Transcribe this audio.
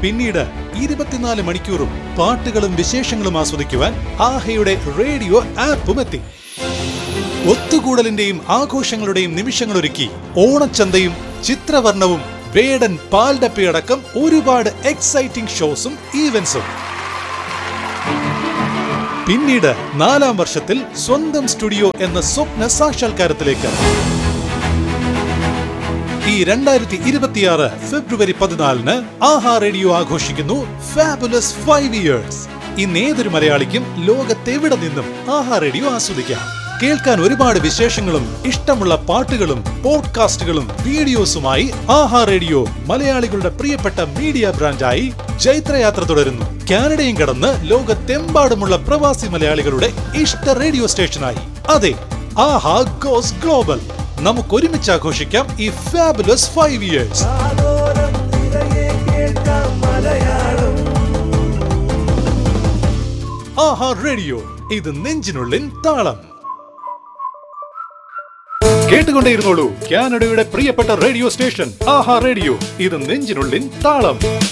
പിന്നീട് ഇരുപത്തിനാല് മണിക്കൂറും പാട്ടുകളും വിശേഷങ്ങളും ആസ്വദിക്കുവാൻ ആഹയുടെ റേഡിയോ ആപ്പും എത്തി ഒത്തുകൂടലിന്റെയും ആഘോഷങ്ങളുടെയും നിമിഷങ്ങളൊരുക്കി ഓണച്ചന്തയും ചിത്രവർണവും വേടൻ പാൽഡപ്പയടക്കം ഒരുപാട് എക്സൈറ്റിംഗ് ഷോസും ഈവന്റ്സും പിന്നീട് നാലാം വർഷത്തിൽ സ്വന്തം സ്റ്റുഡിയോ എന്ന സ്വപ്ന സാക്ഷാത്കാരത്തിലേക്ക് ഈ രണ്ടായിരത്തി ഇരുപത്തിയാറ് ഫെബ്രുവരി പതിനാലിന് ആഹാ റേഡിയോ ആഘോഷിക്കുന്നു ഫാബുലസ് ഫൈവ് ഇയേഴ്സ് ഇന്ന് ഏതൊരു മലയാളിക്കും ലോകത്തെവിടെ നിന്നും ആഹാ റേഡിയോ ആസ്വദിക്കാം കേൾക്കാൻ ഒരുപാട് വിശേഷങ്ങളും ഇഷ്ടമുള്ള പാട്ടുകളും പോഡ്കാസ്റ്റുകളും വീഡിയോസുമായി ആഹാ റേഡിയോ മലയാളികളുടെ പ്രിയപ്പെട്ട മീഡിയ ബ്രാൻഡായി ജൈത്രയാത്ര തുടരുന്നു കാനഡയും കടന്ന് ലോകത്തെമ്പാടുമുള്ള പ്രവാസി മലയാളികളുടെ ഇഷ്ട റേഡിയോ സ്റ്റേഷനായി അതെ ആഹാ ഗോസ് ഗ്ലോബൽ നമുക്ക് ഒരുമിച്ച് ആഘോഷിക്കാം ഈ fabulous five years Aha radio ഇത് നെഞ്ചിനുള്ളിൻ താളം കേട്ടുകൊണ്ടേയിരുന്നോളൂ കാനഡയുടെ പ്രിയപ്പെട്ട റേഡിയോ സ്റ്റേഷൻ ആഹാ റേഡിയോ ഇത് നെഞ്ചിനുള്ളിൻ താളം